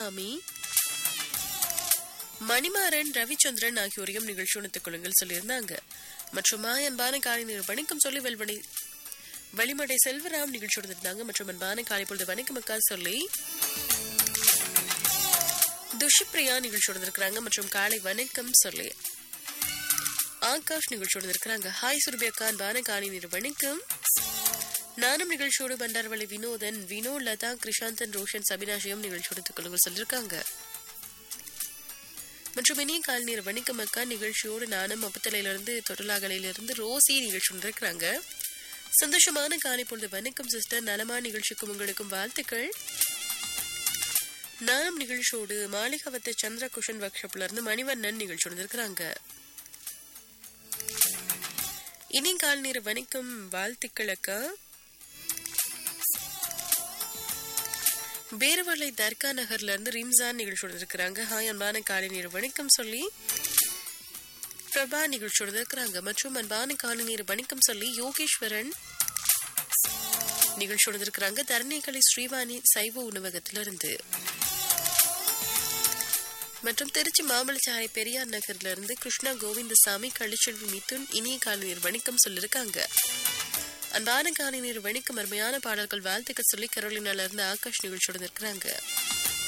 கந்தசாமி மணிமாறன் ரவிச்சந்திரன் ஆகியோரையும் நிகழ்ச்சி உணர்த்துக் கொள்ளுங்கள் சொல்லியிருந்தாங்க மற்றும் அன்பான காலை நீர் வணக்கம் சொல்லி வெல்வனை வெளிமடை செல்வராம் நிகழ்ச்சி உணர்ந்திருந்தாங்க மற்றும் அன்பான காலை பொழுது வணக்கம் அக்கா சொல்லி துஷிப்ரியா நிகழ்ச்சி உணர்ந்திருக்கிறாங்க மற்றும் காலை வணக்கம் சொல்லி ஆகாஷ் நிகழ்ச்சி உணர்ந்திருக்கிறாங்க ஹாய் சுரபி அக்கா அன்பான காலை நீர் வணக்கம் நானும் நிகழ்ச்சியோடு பண்டார்வளி வினோதன் வினோ லதா கிருஷாந்தன் ரோஷன் சபினாஷியும் நிகழ்ச்சி உணர்த்துக் கொள்ளுங்கள் சொல்லியிருக்காங்க மற்றும் இனிய கால் நீர் வணிகம் அக்கா நிகழ்ச்சியோடு நானும் அப்பத்தலையிலிருந்து தொட்டலாகலையிலிருந்து ரோசி நிகழ்ச்சி இருக்கிறாங்க சந்தோஷமான காலை பொழுது வணக்கம் சிஸ்டர் நலமா நிகழ்ச்சிக்கும் உங்களுக்கும் வாழ்த்துக்கள் நானும் நிகழ்ச்சியோடு மாளிகவத்த சந்திர குஷன் ஒர்க் ஷாப்ல இருந்து மணிவண்ணன் நிகழ்ச்சி இருக்கிறாங்க இனி கால் நீர் வணிகம் வாழ்த்துக்கள் அக்கா பேரவளை தர்கா நகர்ல இருந்து ரிம்சான் நிகழ்ச்சியோட இருக்கிறாங்க ஹாய் அன்பான காலை நீர் வணக்கம் சொல்லி பிரபா நிகழ்ச்சியோட இருக்கிறாங்க மற்றும் அன்பான காலை நீர் வணக்கம் சொல்லி யோகேஸ்வரன் நிகழ்ச்சியோட இருக்கிறாங்க தரணிகலை ஸ்ரீவாணி சைவ உணவகத்திலிருந்து மற்றும் திருச்சி மாமலச்சாலை பெரியார் நகர்ல இருந்து கிருஷ்ணா கோவிந்தசாமி கள்ளிச்செல்வி மிதுன் இனிய காலை நீர் வணக்கம் சொல்லியிருக்காங்க அன்பான காலை நீர் வணிக்கும் அருமையான பாடல்கள் வாழ்த்துக்கள் சொல்லி கரோலினால இருந்து ஆகாஷ் நிகழ்ச்சியோட இருக்கிறாங்க